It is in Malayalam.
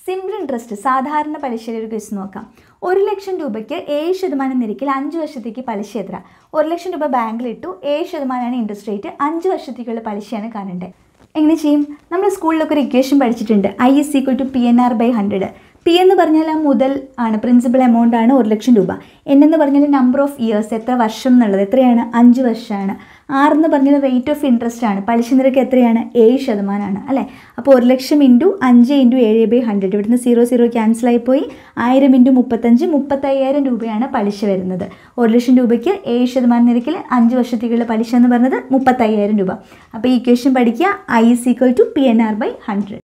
സിമ്പിൾ ഇൻട്രസ്റ്റ് സാധാരണ പലിശയുടെ ഒരു കേസ് നോക്കാം ഒരു ലക്ഷം രൂപയ്ക്ക് ഏഴ് ശതമാനം നിരക്കിൽ അഞ്ച് വർഷത്തേക്ക് പലിശ എത്ര ഒരു ലക്ഷം രൂപ ബാങ്കിലിട്ടു ഏഴ് ശതമാനമാണ് ഇൻട്രസ്റ്റ് റേറ്റ് അഞ്ച് വർഷത്തേക്കുള്ള പലിശയാണ് കാണേണ്ടത് എങ്ങനെ ചെയ്യും നമ്മൾ സ്കൂളിലൊക്കെ ഒരു ഇക്വേഷൻ പഠിച്ചിട്ടുണ്ട് I is equal to P N R by hundred P എന്ന് പറഞ്ഞാൽ ആ മുതൽ ആണ് പ്രിൻസിപ്പൽ എമൗണ്ട് ആണ് ഒരു ലക്ഷം രൂപ എൻ എന്ന് പറഞ്ഞാൽ നമ്പർ ഓഫ് ഇയേഴ്സ് എത്ര വർഷം എന്നുള്ളത് എത്രയാണ് അഞ്ച് വർഷമാണ് ആർ എന്ന് പറഞ്ഞാൽ റേറ്റ് ഓഫ് ഇൻട്രസ്റ്റ് ആണ് പലിശ നിരക്ക് എത്രയാണ് ഏഴ് ശതമാനമാണ് അല്ലേ അപ്പോൾ ഒരു ലക്ഷം ഇൻറ്റു അഞ്ച് ഇൻറ്റു ഏഴ് ബൈ ഹൺഡ്രഡ് ഇവിടുന്ന് സീറോ സീറോ ക്യാൻസൽ ആയിപ്പോയി ആയിരം ഇൻറ്റു മുപ്പത്തഞ്ച് മുപ്പത്തയ്യായിരം രൂപയാണ് പലിശ വരുന്നത് ഒരു ലക്ഷം രൂപയ്ക്ക് ഏഴ് ശതമാനം നിരക്കിൽ അഞ്ച് വർഷത്തേക്കുള്ള പലിശ എന്ന് പറയുന്നത് മുപ്പത്തയ്യായിരം രൂപ അപ്പോൾ ഈ ഇക്വേഷൻ പഠിക്കുക I is equal to P N R by hundred